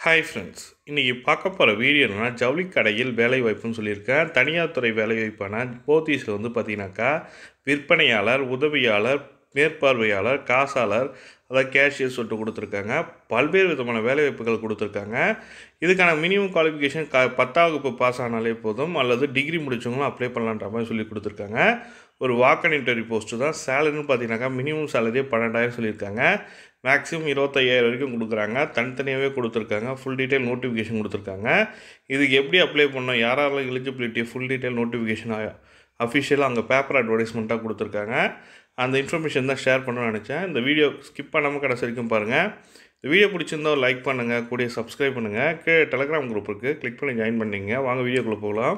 hi friends இன்றைக்கி பார்க்க போகிற வீடியோ என்னன்னா ஜவுளி கடையில் வேலைவாய்ப்புன்னு சொல்லியிருக்கேன் தனியார் துறை வேலைவாய்ப்பான போத்தீஸில் வந்து பார்த்தீங்கன்னாக்கா விற்பனையாளர் உதவியாளர் மேற்பார்வையாளர் காசாளர் அதாவது கேஷியர் சொல்லிட்டு கொடுத்துருக்காங்க பல்வேறு விதமான வேலைவாய்ப்புகள் கொடுத்துருக்காங்க இதுக்கான மினிமம் குவாலிஃபிகேஷன் க பத்தாம் வகுப்பு பாஸ் ஆனாலே போதும் அல்லது டிகிரி முடிச்சவங்களும் அப்ளை பண்ணலான்ற மாதிரி சொல்லி கொடுத்துருக்காங்க ஒரு வாக்கன் இன்டர்வியூ போஸ்ட்டு தான் சேலரின்னு பார்த்தீங்கன்னாக்கா மினிமம் சேலரியே பன்னெண்டாயிரம் சொல்லியிருக்காங்க மேக்ஸிமம் இருபத்தையாயிரம் வரைக்கும் கொடுக்குறாங்க தனித்தனியாகவே கொடுத்துருக்காங்க ஃபுல் டீட்டெயில் நோட்டிஃபிகேஷன் கொடுத்துருக்காங்க இதுக்கு எப்படி அப்ளை பண்ணோம் யாரெல்லாம் எலிஜிபிலிட்டி ஃபுல் டீட்டெயில் நோட்டிஃபிகேஷன் அஃபிஷியலாக அங்கே பேப்பர் அட்வர்டைஸ்மெண்ட்டாக கொடுத்துருக்காங்க அந்த இன்ஃபர்மேஷன் தான் ஷேர் பண்ணணும்னு நினச்சேன் இந்த வீடியோ ஸ்கிப் பண்ணாமல் கடைசி வரைக்கும் பாருங்கள் இந்த வீடியோ பிடிச்சிருந்தா லைக் பண்ணுங்கள் கூடிய சப்ஸ்கிரைப் பண்ணுங்கள் கீழே டெலகிராம் குரூப் இருக்குது கிளிக் பண்ணி ஜாயின் பண்ணிங்க வாங்க வீடியோக்குள்ளே போகலாம்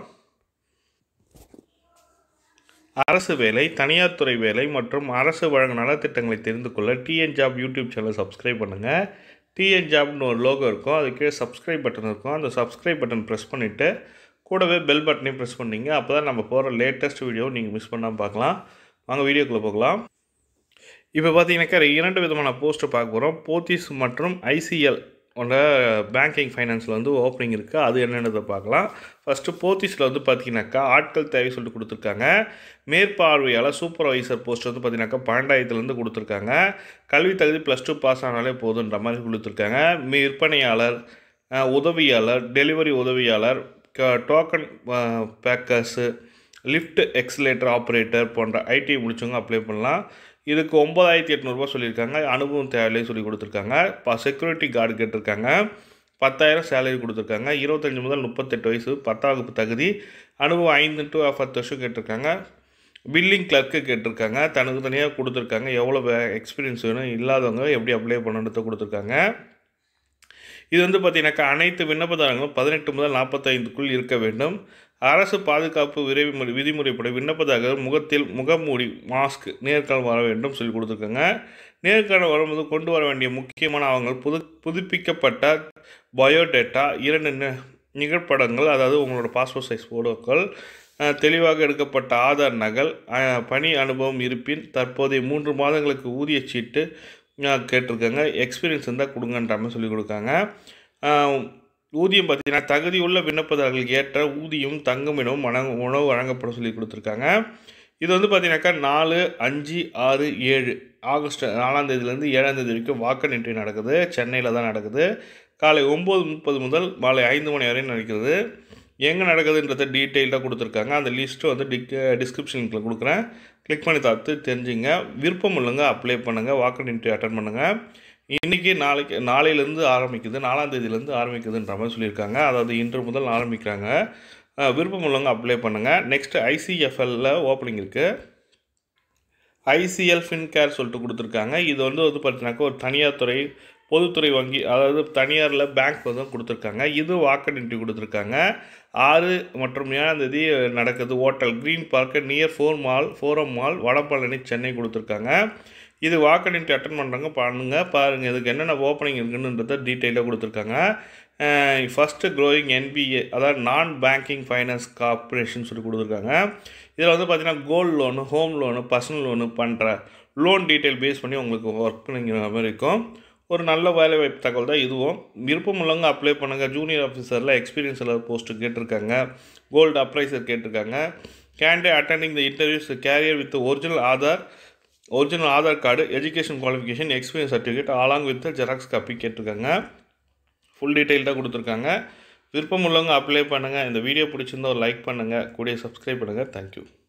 அரசு வேலை தனியார் துறை வேலை மற்றும் அரசு வழங்கும் நலத்திட்டங்களை தெரிந்து கொள்ள TN job YouTube channel subscribe பண்ணுங்கள் டிஎன் ஜாப்னு ஒரு லோகோ இருக்கும் அது கீழே சப்ஸ்கிரைப் பட்டன் இருக்கும் அந்த சப்ஸ்கிரைப் பட்டன் ப்ரெஸ் பண்ணிவிட்டு கூடவே பெல் பட்டனையும் ப்ரெஸ் பண்ணிங்க அப்போ தான் நம்ம போகிற லேட்டஸ்ட் வீடியோ நீங்கள் மிஸ் பண்ணாமல் பார்க்கலாம் வாங்க வீடியோக்குள்ளே போகலாம் இப்போ பார்த்தீங்கன்னாக்கா இரண்டு விதமான போஸ்ட்டு பார்க்க போகிறோம் போத்தீஸ் மற்றும் ஐசிஎல் ஒன்ற பேங்கிங் ஃபைனான்ஸில் வந்து ஓப்பனிங் இருக்குது அது என்னென்னதை பார்க்கலாம் ஃபஸ்ட்டு போத்தீஸில் வந்து பார்த்தீங்கன்னாக்கா ஆட்கள் தேவை சொல்லிட்டு கொடுத்துருக்காங்க மேற்பார்வையாளர் சூப்பர்வைசர் போஸ்ட் வந்து பார்த்தீங்கன்னாக்கா பன்னெண்டாயிரத்துலேருந்து கொடுத்துருக்காங்க கல்வி தகுதி ப்ளஸ் டூ பாஸ் ஆனாலே போதுன்ற மாதிரி கொடுத்துருக்காங்க விற்பனையாளர் உதவியாளர் டெலிவரி உதவியாளர் token packers lift escalator operator போன்ற ஐடி முடிச்சவங்க அப்ளை பண்ணலாம் இதுக்கு ஒம்பதாயிரத்தி எட்நூறுபா சொல்லியிருக்காங்க அனுபவம் தேவையில்லை சொல்லி கொடுத்துருக்காங்க இப்போ செக்யூரிட்டி கார்டு கேட்டிருக்காங்க பத்தாயிரம் சேலரி கொடுத்துருக்காங்க இருபத்தஞ்சி முதல் முப்பத்தெட்டு வயசு பத்தாம் வகுப்பு தகுதி அனுபவம் ஐந்து டு பத்து வருஷம் கேட்டிருக்காங்க பில்லிங் கிளர்க்கு கேட்டிருக்காங்க தனக்கு தனியாக கொடுத்துருக்காங்க எவ்வளோ எக்ஸ்பீரியன்ஸ் வேணும் இல்லாதவங்க எப்படி அப்ளை பண்ணணுன்றத கொடுத்துருக்காங்க இது வந்து பார்த்தீங்கன்னாக்கா அனைத்து விண்ணப்பதாரங்களும் பதினெட்டு முதல் நாற்பத்தைந்துக்குள் இருக்க வேண்டும் அரசு பாதுகாப்பு விரைவு விதிமுறைப்படி விண்ணப்பதாரர்கள் முகத்தில் முகமூடி மாஸ்க் நேர்காணல் வர வேண்டும் சொல்லி கொடுத்துருக்காங்க நேர்காணல் வரும்போது கொண்டு வர வேண்டிய முக்கியமான ஆவணங்கள் புது புதுப்பிக்கப்பட்ட பயோடேட்டா இரண்டு நிகழ்படங்கள் அதாவது உங்களோட பாஸ்போர்ட் சைஸ் ஃபோட்டோக்கள் தெளிவாக எடுக்கப்பட்ட ஆதார் நகல் பணி அனுபவம் இருப்பின் தற்போதைய மூன்று மாதங்களுக்கு ஊதிய சீட்டு கேட்டிருக்காங்க எக்ஸ்பீரியன்ஸ் இருந்தால் கொடுங்கன்ற மாதிரி சொல்லி கொடுக்காங்க ஊதியம் பார்த்தீங்கன்னா தகுதி உள்ள விண்ணப்பதாரர்களுக்கு ஏற்ற ஊதியம் தங்குமிடம் வழங்க உணவு வழங்கப்படும் சொல்லி கொடுத்துருக்காங்க இது வந்து பார்த்தீங்கன்னாக்கா நாலு அஞ்சு ஆறு ஏழு ஆகஸ்ட் நாலாம் தேதியிலேருந்து ஏழாம் தேதி வரைக்கும் வாக்கன் என்ட்ரி நடக்குது சென்னையில் தான் நடக்குது காலை ஒம்பது முப்பது முதல் மாலை ஐந்து மணி வரையும் நடக்கிறது எங்கே நடக்குதுன்றத டீட்டெயில்டாக கொடுத்துருக்காங்க அந்த லிஸ்ட்டு வந்து டிக் டிஸ்கிரிப்ஷன் லிங்கில் கொடுக்குறேன் கிளிக் பண்ணி பார்த்து தெரிஞ்சுங்க விருப்பம் இல்லைங்க அப்ளை பண்ணுங்கள் வாக்கன் இன்டர்வியூ அட்டன் பண்ணுங்கள் இன்றைக்கி நாளைக்கு நாளையிலேருந்து ஆரம்பிக்குது நாலாம் தேதியிலேருந்து ஆரம்பிக்குதுன்ற மாதிரி சொல்லியிருக்காங்க அதாவது இன்று முதல் ஆரம்பிக்கிறாங்க விருப்பம் உள்ளவங்க அப்ளை பண்ணுங்கள் நெக்ஸ்ட்டு ஐசிஎஃப்எல்ல ஓப்பனிங் இருக்குது ஐசிஎல் ஃபின்கேர் சொல்லிட்டு கொடுத்துருக்காங்க இது வந்து வந்து பார்த்தீங்கன்னாக்கா ஒரு தனியார் துறை பொதுத்துறை வங்கி அதாவது தனியாரில் பேங்க் வந்து கொடுத்துருக்காங்க இது வாக்கன் இன்ட்ரி கொடுத்துருக்காங்க ஆறு மற்றும் ஏழாம் தேதி நடக்குது hotel Green Park near four mall Forum mall Vadapalani Chennai கொடுத்துருக்காங்க இது வாக்கன் இன்ட்ரி அட்டன் பண்ணுறாங்க பண்ணுங்கள் பாருங்கள் இதுக்கு என்னென்ன ஓப்பனிங் இருக்குன்னுன்றத டீட்டெயிலாக கொடுத்துருக்காங்க ஃபஸ்ட்டு க்ரோயிங் என்பிஏ அதாவது நான் பேங்கிங் ஃபைனான்ஸ் கார்பரேஷன் சொல்லி கொடுத்துருக்காங்க இதில் வந்து பார்த்திங்கன்னா gold loan home loan personal loan பண்ணுற லோன் டீட்டெயில் பேஸ் பண்ணி உங்களுக்கு ஒர்க் பண்ணிக்கிற மாதிரி இருக்கும் ஒரு நல்ல வேலை வாய்ப்பு தகவல் தான் இதுவும் விருப்பம் உள்ளவங்க அப்ளை பண்ணுங்கள் ஜூனியர் ஆஃபீஸரில் எக்ஸ்பீரியன்ஸ் எல்லாம் போஸ்ட்டு கேட்டிருக்காங்க கோல்டு அப்ரைசர் கேட்டிருக்காங்க candidate attending the interviews carrier with original Aadhaar original Aadhaar card education qualification experience certificate along with xerox copy கேட்டிருக்காங்க ஃபுல் டீட்டெயில்டாக கொடுத்துருக்காங்க விருப்பம் உள்ளவங்க அப்ளை பண்ணுங்கள் இந்த வீடியோ பிடிச்சிருந்தா ஒரு லைக் பண்ணுங்கள் கூடிய சப்ஸ்கிரைப் பண்ணுங்கள் தேங்க்யூ